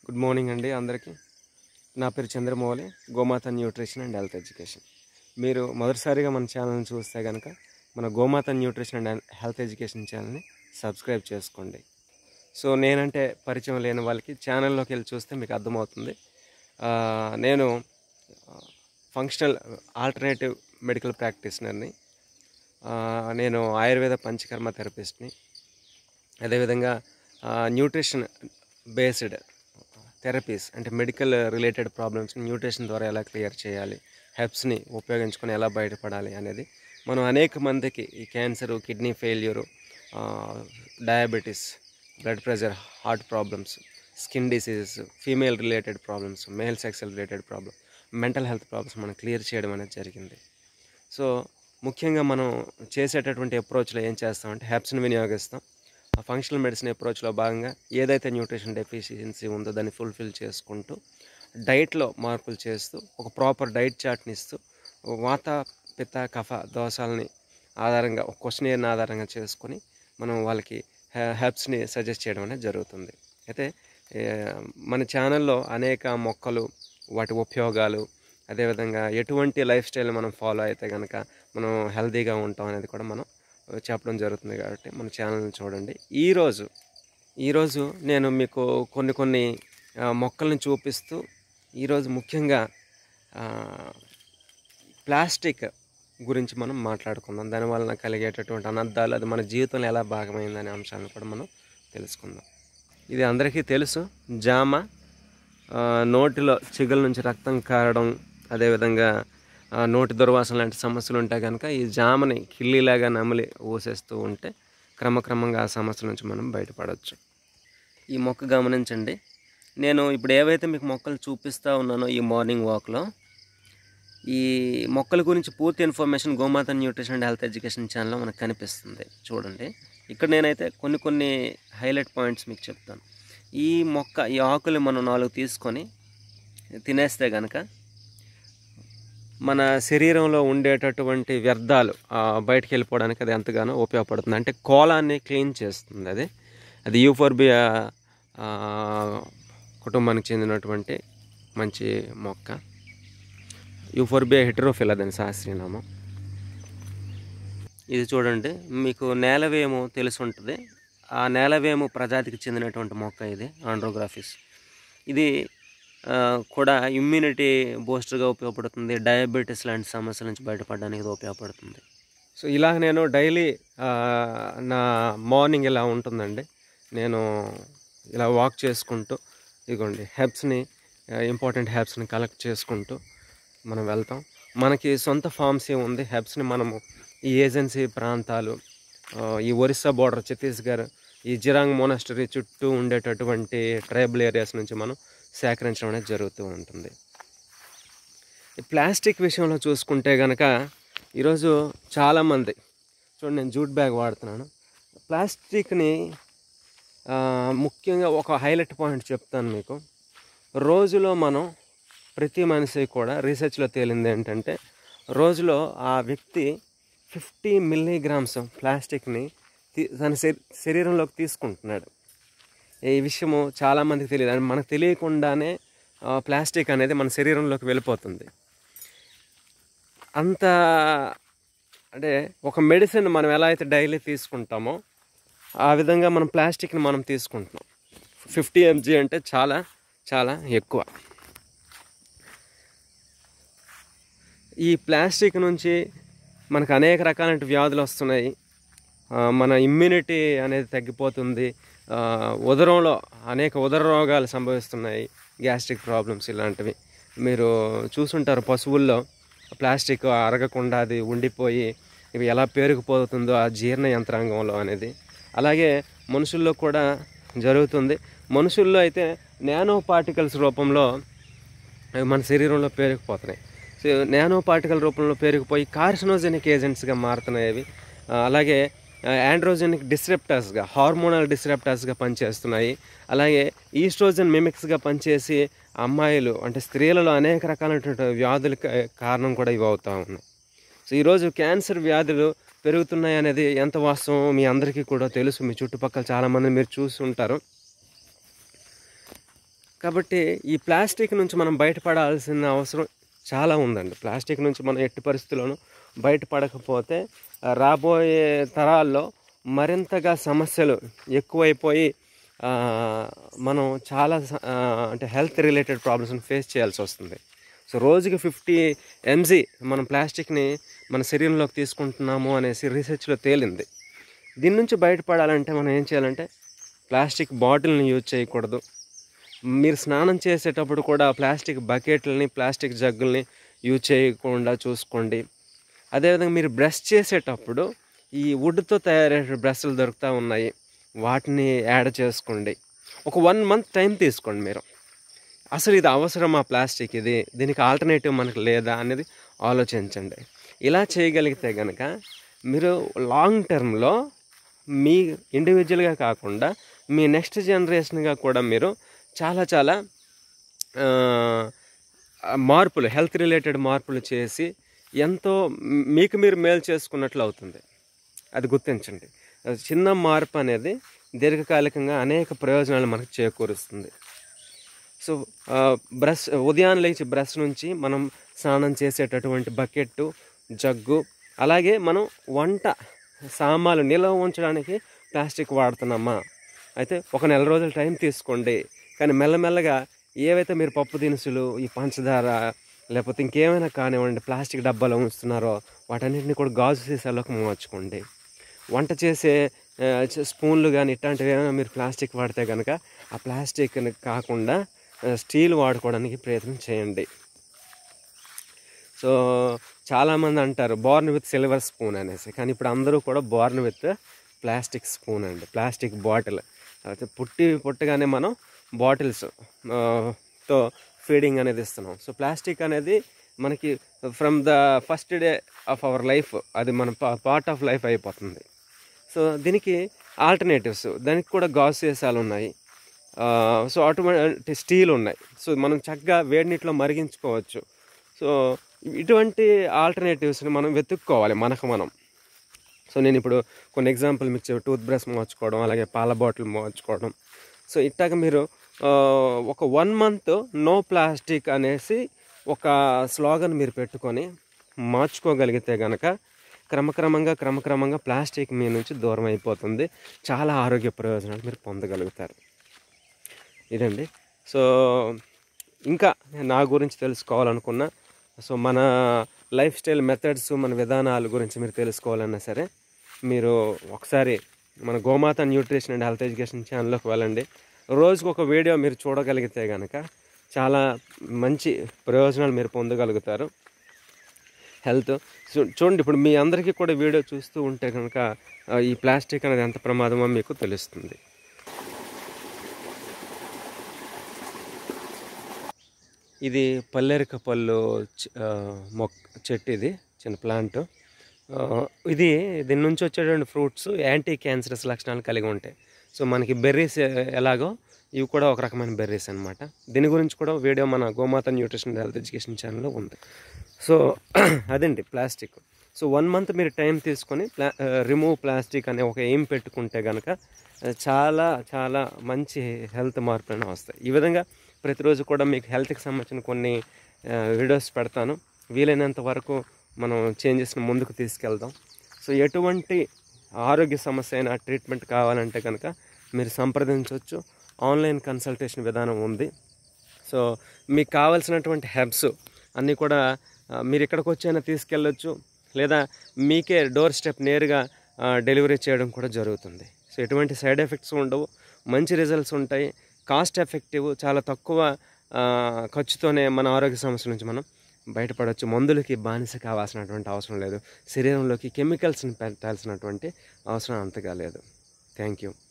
good morning అండి అందరికీ నా పేరు చంద్రమౌళి గోమాత న్యూట్రిషన్ అండ్ హెల్త్ ఎడ్యుకేషన్ మీరు మొదటిసారిగా మన ఛానల్ని చూస్తే కనుక మన గోమాత న్యూట్రిషన్ అండ్ హెల్త్ ఎడ్యుకేషన్ ఛానల్ని సబ్స్క్రైబ్ చేసుకోండి సో నేనంటే పరిచయం లేని వాళ్ళకి ఛానల్లోకి వెళ్ళి చూస్తే మీకు అర్థమవుతుంది ఆ, నేను ఫంక్షనల్ ఆల్టర్నేటివ్ మెడికల్ ప్రాక్టీషనర్ని ఆ, నేను ఆయుర్వేద పంచకర్మ థెరపిస్ట్ని అదేవిధంగా న్యూట్రిషన్ బేస్డ్ థెరపీస్ అంటే మెడికల్ రిలేటెడ్ ప్రాబ్లమ్స్ న్యూట్రిషన్ ద్వారా ఎలా క్లియర్ చేయాలి హెబ్స్ని ఉపయోగించుకొని ఎలా బయటపడాలి అనేది మనం అనేక మందికి ఈ cancer kidney failure diabetes blood pressure heart problems skin diseases female related problems male sexual related problem mental health problems మనం క్లియర్ చేయడం అనేది జరిగింది సో ముఖ్యంగా మనం చేసేటటువంటి అప్రోచ్లో ఏం చేస్తామంటే హెబ్స్ని వినియోగిస్తాం ఆ ఫంక్షనల్ మెడిసిన్ అప్రోచ్లో భాగంగా ఏదైతే న్యూట్రిషన్ డెఫిషియన్సీ ఉందో దాన్ని ఫుల్ఫిల్ చేసుకుంటూ డైట్లో మార్పులు చేస్తూ ఒక ప్రాపర్ డైట్ చార్ట్ని ఇస్తూ వాత పిత్త కఫ దోషాలని ఆధారంగా ఒక క్వశ్చన్ ఆధారంగా చేసుకొని మనం వాళ్ళకి హెల్ప్స్ని సజెస్ట్ చేయడం అనేది జరుగుతుంది అయితే ఏ, మన ఛానల్లో అనేక మొక్కలు వాటి ఉపయోగాలు అదేవిధంగా ఎటువంటి లైఫ్ స్టైల్ మనం ఫాలో అయితే కనుక మనం హెల్తీగా ఉంటాం అనేది కూడా మనం చెప్పడం జరుగుతుంది కాబట్టి మన ఛానల్ని చూడండి ఈరోజు ఈరోజు నేను మీకు కొన్ని కొన్ని ఆ, మొక్కల్ని చూపిస్తూ ఈరోజు ముఖ్యంగా ఆ, ప్లాస్టిక్ గురించి మనం మాట్లాడుకుందాం దానివలన కలిగేటటువంటి అనర్థాలు అది మన జీవితంలో ఎలా భాగమైందనే అంశాలను కూడా మనం తెలుసుకుందాం ఇది అందరికీ తెలుసు జామ ఆ, నోటిలో చిగుల నుంచి రక్తం కారడం అదేవిధంగా ఆ, నోటి దుర్వాసన లాంటి సమస్యలు ఉంటాయి కనుక ఈ జామని కిల్లీలాగా నమిలి ఊసేస్తూ ఉంటే క్రమక్రమంగా ఆ సమస్యల నుంచి మనం బయటపడవచ్చు ఈ మొక్క గమనించండి నేను ఇప్పుడు ఏవైతే మీకు మొక్కలు చూపిస్తూ ఉన్నానో ఈ మార్నింగ్ వాక్లో ఈ మొక్కల గురించి పూర్తి ఇన్ఫర్మేషన్ గోమాత న్యూట్రిషన్ అండ్ హెల్త్ ఎడ్యుకేషన్ ఛానల్లో మనకు కనిపిస్తుంది చూడండి ఇక్కడ నేనైతే కొన్ని కొన్ని హైలైట్ పాయింట్స్ మీకు చెప్తాను ఈ మొక్క ఈ ఆకులు మనం నాలుగు తీసుకొని తినేస్తే కనుక మన శరీరంలో ఉండేటటువంటి వ్యర్థాలు ఆ, బయటికి వెళ్ళిపోవడానికి అది ఎంతగానో ఉపయోగపడుతుంది అంటే కోలాన్ని క్లీన్ చేస్తుంది అది అది యూఫోర్బియా ఆ, కుటుంబానికి చెందినటువంటి మంచి మొక్క యూఫోర్బియా హెటరోఫిలా దాని శాస్త్రీయనామం ఇది చూడండి మీకు నేలవేము తెలిసి ఉంటుంది ఆ నేలవేము ప్రజాతికి చెందినటువంటి మొక్క ఇది ఆండ్రోగ్రాఫిస్ ఇది ఆ, కూడా ఇమ్యూనిటీ బూస్టర్గా ఉపయోగపడుతుంది డయాబెటీస్ లాంటి సమస్యల నుంచి బయటపడడానికి ఇది ఉపయోగపడుతుంది సో ఇలా నేను డైలీ నా మార్నింగ్ ఇలా ఉంటుందండి నేను ఇలా వాక్ చేసుకుంటూ ఇదిగోండి హెబ్స్ని ఇంపార్టెంట్ హెబ్స్ని కలెక్ట్ చేసుకుంటూ మనం వెళ్తాం మనకి సొంత ఫార్మ్సీ ఉంది హెబ్స్ని మనము ఈ ఏజెన్సీ ప్రాంతాలు ఆ, ఈ ఒరిస్సా బోర్డర్ ఛత్తీస్గఢ్ ఈ జిరాంగ్ మోనస్టరీ చుట్టూ ఉండేటటువంటి ట్రైబల్ ఏరియాస్ నుంచి మనం సేకరించడం అనేది జరుగుతూ ఉంటుంది ఈ ప్లాస్టిక్ విషయంలో చూసుకుంటే కనుక ఈరోజు చాలామంది చూడండి నేను జూట్ బ్యాగ్ వాడుతున్నాను ప్లాస్టిక్ని ఆ, ముఖ్యంగా ఒక హైలైట్ పాయింట్ చెప్తాను మీకు రోజులో మనం ప్రతి మనిషి కూడా రీసెర్చ్లో తేలింది ఏంటంటే రోజులో ఆ వ్యక్తి ఫిఫ్టీ మిల్లీగ్రామ్స్ ప్లాస్టిక్ని తీ- తన శరీ- శరీరంలోకి తీసుకుంటున్నాడు ఈ విషయము చాలామందికి తెలియదు అంటే మనకు తెలియకుండానే ఆ, ప్లాస్టిక్ అనేది మన శరీరంలోకి వెళ్ళిపోతుంది అంత అంటే ఒక మెడిసిన్ మనం ఎలా అయితే డైలీ తీసుకుంటామో ఆ విధంగా మనం ప్లాస్టిక్ని మనం తీసుకుంటున్నాం ఫిఫ్టీ ఎంజీ అంటే చాలా చాలా ఎక్కువ ఈ ప్లాస్టిక్ నుంచి మనకు అనేక రకాలైన వ్యాధులు వస్తున్నాయి ఆ, మన ఇమ్యూనిటీ అనేది తగ్గిపోతుంది ఆ, ఉదరంలో అనేక ఉదర రోగాలు సంభవిస్తున్నాయి గ్యాస్ట్రిక్ ప్రాబ్లమ్స్ ఇలాంటివి మీరు చూసుంటారు పశువుల్లో ప్లాస్టిక్ అరగకుండా అది ఉండిపోయి ఇవి ఎలా పేరుకుపోతుందో ఆ జీర్ణ యంత్రాంగంలో అనేది అలాగే మనుషుల్లో కూడా జరుగుతుంది మనుషుల్లో అయితే నానో పార్టికల్స్ రూపంలో అవి మన శరీరంలో పేరుకుపోతున్నాయి సో నానో పార్టికల్ రూపంలో పేరుకుపోయి కార్సినోజెనిక్ ఏజెంట్స్గా మారుతున్నాయి అవి ఆ, అలాగే యాండ్రోజెనిక్ డిస్రెప్టర్స్గా హార్మోనల్ డిస్రెప్టర్స్గా పనిచేస్తున్నాయి అలాగే ఈస్ట్రోజన్ మిమిక్స్గా పనిచేసి అమ్మాయిలు అంటే స్త్రీలలో అనేక రకాలైనటువంటి వ్యాధులకు కారణం కూడా ఇవి అవుతూ ఉన్నాయి సో ఈరోజు క్యాన్సర్ వ్యాధులు పెరుగుతున్నాయి అనేది ఎంత వాస్తవం మీ అందరికీ కూడా తెలుసు మీ చుట్టుపక్కల చాలామంది మీరు చూసి ఉంటారు కాబట్టి ఈ ప్లాస్టిక్ నుంచి మనం బయటపడాల్సిన అవసరం చాలా ఉందండి ప్లాస్టిక్ నుంచి మనం ఎట్టి పరిస్థితుల్లోనూ బయటపడకపోతే ఆ, రాబోయే తరాల్లో మరింతగా సమస్యలు ఎక్కువైపోయి ఆ, మనం చాలా స- ఆ, అంటే హెల్త్ రిలేటెడ్ ప్రాబ్లమ్స్ని ఫేస్ చేయాల్సి వస్తుంది సో రోజుకి ఫిఫ్టీ ఎంజీ మనం ప్లాస్టిక్ని మన శరీరంలోకి తీసుకుంటున్నాము అనేసి రీసెర్చ్లో తేలింది దీని నుంచి బయటపడాలంటే మనం ఏం చేయాలంటే ప్లాస్టిక్ బాటిల్ని యూజ్ చేయకూడదు మీరు స్నానం చేసేటప్పుడు కూడా ప్లాస్టిక్ బకెట్లని ప్లాస్టిక్ జగ్గుల్ని యూజ్ చేయకుండా చూసుకోండి అదేవిధంగా మీరు బ్రష్ చేసేటప్పుడు ఈ వుడ్తో తయారయ్యే బ్రష్లు దొరుకుతూ ఉన్నాయి వాటిని యాడ్ చేసుకోండి ఒక వన్ మంత్ టైం తీసుకోండి మీరు అసలు ఇది అవసరమా ప్లాస్టిక్ ఇది దీనికి ఆల్టర్నేటివ్ మనకు లేదా అనేది ఆలోచించండి ఇలా చేయగలిగితే కనుక మీరు లాంగ్ టర్మ్లో మీ ఇండివిజువల్గా కాకుండా మీ నెక్స్ట్ జనరేషన్గా కూడా మీరు చాలా చాలా ఆ, మార్పులు హెల్త్ రిలేటెడ్ మార్పులు చేసి ఎంతో మీకు మీరు మేలు చేసుకున్నట్లు అవుతుంది అది గుర్తించండి అది చిన్న మార్పు అనేది దీర్ఘకాలికంగా అనేక ప్రయోజనాలు మనకు చేకూరుస్తుంది సో ఆ, బ్రష్ ఉదయం లేచి బ్రష్ నుంచి మనం స్నానం చేసేటటువంటి బకెట్టు జగ్గు అలాగే మనం వంట సామాన్లు నిల్వ ఉంచడానికి ప్లాస్టిక్ వాడుతున్నామా అయితే ఒక నెల రోజులు టైం తీసుకోండి కానీ మెల్లమెల్లగా ఏవైతే మీరు పప్పు దినుసులు ఈ పంచదార లేకపోతే ఇంకేమైనా కానివ్వండి ప్లాస్టిక్ డబ్బాలో ఉంచుతున్నారో వాటన్నిటిని కూడా గాజు సీసాలోకి మార్చుకోండి వంట చేసే ఆ, చ- స్పూన్లు కానీ ఇట్లాంటివి ఏమైనా మీరు ప్లాస్టిక్ వాడితే కనుక ఆ ప్లాస్టిక్ కాకుండా ఆ, స్టీల్ వాడుకోవడానికి ప్రయత్నం చేయండి సో చాలామంది అంటారు బోర్న్ విత్ సిల్వర్ స్పూన్ అనేసి కానీ ఇప్పుడు అందరూ కూడా బోర్న్ విత్ ప్లాస్టిక్ స్పూన్ అండి ప్లాస్టిక్ బాటిల్ అయితే పుట్టి పుట్టగానే మనం బాటిల్స్ తో ఫీడింగ్ అనేది ఇస్తున్నాం సో ప్లాస్టిక్ అనేది మనకి from the first day of our life అది మన పార్ట్ ఆఫ్ లైఫ్ అయిపోతుంది సో దీనికి ఆల్టర్నేటివ్స్ దానికి కూడా గాజు సీసాలు ఉన్నాయి ఆ, సో అటువంటి స్టీల్ ఉన్నాయి సో మనం చక్కగా వేడి నీటిలో మరిగించుకోవచ్చు సో ఇటువంటి ఆల్టర్నేటివ్స్ని మనం వెతుక్కోవాలి మనకు మనం సో నేను ఇప్పుడు కొన్ని ఎగ్జాంపుల్ మీకు చెప్పి టూత్ బ్రష్ మార్చుకోవడం అలాగే పాల బాటిల్ మార్చుకోవడం సో ఇట్టాగ మీరు ఆ, ఒక వన్ మంత్ నో ప్లాస్టిక్ అనేసి ఒక స్లోగన్ మీరు పెట్టుకొని మార్చుకోగలిగితే కనుక క్రమక్రమంగా క్రమక్రమంగా ప్లాస్టిక్ మీ నుంచి దూరం అయిపోతుంది చాలా ఆరోగ్య ప్రయోజనాలు మీరు పొందగలుగుతారు ఇదండి సో ఇంకా నా గురించి తెలుసుకోవాలనుకున్నా సో మన లైఫ్ స్టైల్ మెథడ్స్ మన విధానాల గురించి మీరు తెలుసుకోవాలన్నా సరే మీరు ఒకసారి మన గోమాత న్యూట్రిషన్ అండ్ హెల్త్ ఎడ్యుకేషన్ ఛానల్లోకి వెళ్ళండి రోజుకు ఒక వీడియో మీరు చూడగలిగితే కనుక చాలా మంచి ప్రయోజనాలు మీరు పొందగలుగుతారు హెల్త్ చూ చూడండి ఇప్పుడు మీ అందరికీ కూడా వీడియో చూస్తూ ఉంటే కనుక ఆ, ఈ ప్లాస్టిక్ అనేది ఎంత ప్రమాదమో మీకు తెలుస్తుంది ఇది పల్లెరిక పళ్ళు చ- ఆ, మొక్ చెట్టు ఇది చిన్న ప్లాంట్ ఇది దీని నుంచి వచ్చేటువంటి ఫ్రూట్స్ యాంటీ క్యాన్సరస్ లక్షణాలు కలిగి ఉంటాయి సో మనకి బెర్రీస్ ఎలాగో ఇవి కూడా ఒక రకమైన బెర్రీస్ అనమాట దీని గురించి కూడా వీడియో మన గోమాత న్యూట్రిషన్ హెల్త్ ఎడ్యుకేషన్ ఛానల్లో ఉంది సో అదండి ప్లాస్టిక్ సో వన్ మంత్ మీరు టైం తీసుకొని ప్లా రిమూవ్ ప్లాస్టిక్ అనే ఒక ఎయిమ్ పెట్టుకుంటే కనుక ఆ, చాలా చాలా మంచి హెల్త్ మార్పులను వస్తాయి ఈ విధంగా ప్రతిరోజు కూడా మీకు హెల్త్కి సంబంధించిన కొన్ని ఆ, వీడియోస్ పెడతాను వీలైనంత వరకు మనం చేంజెస్ని ముందుకు తీసుకెళ్దాం సో ఎటువంటి ఆరోగ్య సమస్య అయినా ట్రీట్మెంట్ కావాలంటే కనుక మీరు సంప్రదించవచ్చు ఆన్లైన్ కన్సల్టేషన్ విధానం ఉంది సో మీకు కావాల్సినటువంటి హెర్బ్స్ అన్నీ కూడా ఆ, మీరు ఇక్కడికి వచ్చైనా తీసుకెళ్ళొచ్చు లేదా మీకే డోర్ స్టెప్ నేరుగా ఆ, డెలివరీ చేయడం కూడా జరుగుతుంది సో ఎటువంటి సైడ్ ఎఫెక్ట్స్ ఉండవు మంచి రిజల్ట్స్ ఉంటాయి కాస్ట్ ఎఫెక్టివ్ చాలా తక్కువ ఆ, ఖర్చుతోనే మన ఆరోగ్య సమస్యల నుంచి మనం బయటపడవచ్చు మందులకి బానిస కావాల్సినటువంటి అవసరం లేదు శరీరంలోకి కెమికల్స్ని పెట్టాల్సినటువంటి అవసరం అంతగా లేదు థ్యాంక్ యూ